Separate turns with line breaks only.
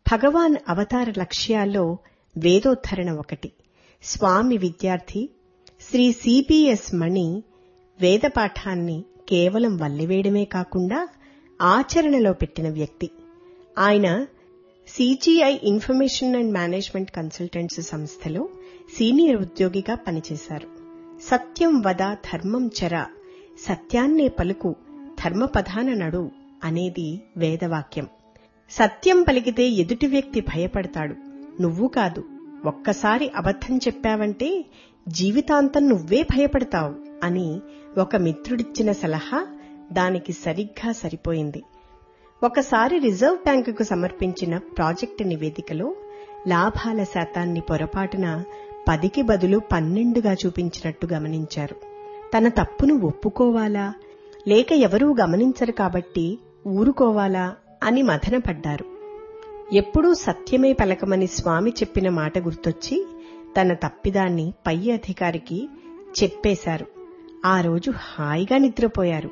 భగవాన్ అవతార లక్ష్యాల్లో వేదోద్ధరణ ఒకటి స్వామి విద్యార్థి శ్రీ సిబిఎస్ మణి వేద పాఠాన్ని కేవలం వల్లివేయడమే కాకుండా ఆచరణలో పెట్టిన వ్యక్తి ఆయన CGI information and management consultants సంస్థలో సీనియర్ ఉద్యోగిగా పనిచేశారు సత్యం వద ధర్మం చర సత్యాన్నే పలుకు ధర్మపదాన నడు అనేది వేదవాక్యం సత్యం పలికితే ఎదుటి వ్యక్తి భయపడతాడు నువ్వు కాదు ఒక్కసారి అబద్ధం చెప్పావంటే జీవితాంతం నువ్వే భయపడతావు అని ఒక మిత్రుడిచ్చిన సలహా దానికి సరిగ్గా సరిపోయింది ఒకసారి రిజర్వ్ బ్యాంకుకు సమర్పించిన ప్రాజెక్టు నివేదికలో లాభాల శాతాన్ని పొరపాటున పదికి బదులు పన్నెండుగా చూపించినట్టు గమనించారు తన తప్పును ఒప్పుకోవాలా లేక ఎవరూ గమనించరు కాబట్టి ఊరుకోవాలా అని మథనపడ్డారు ఎప్పుడూ సత్యమే పలకమని స్వామి చెప్పిన మాట గుర్తొచ్చి తన తప్పిదాన్ని పై అధికారికి చెప్పేశారు ఆ రోజు హాయిగా నిద్రపోయారు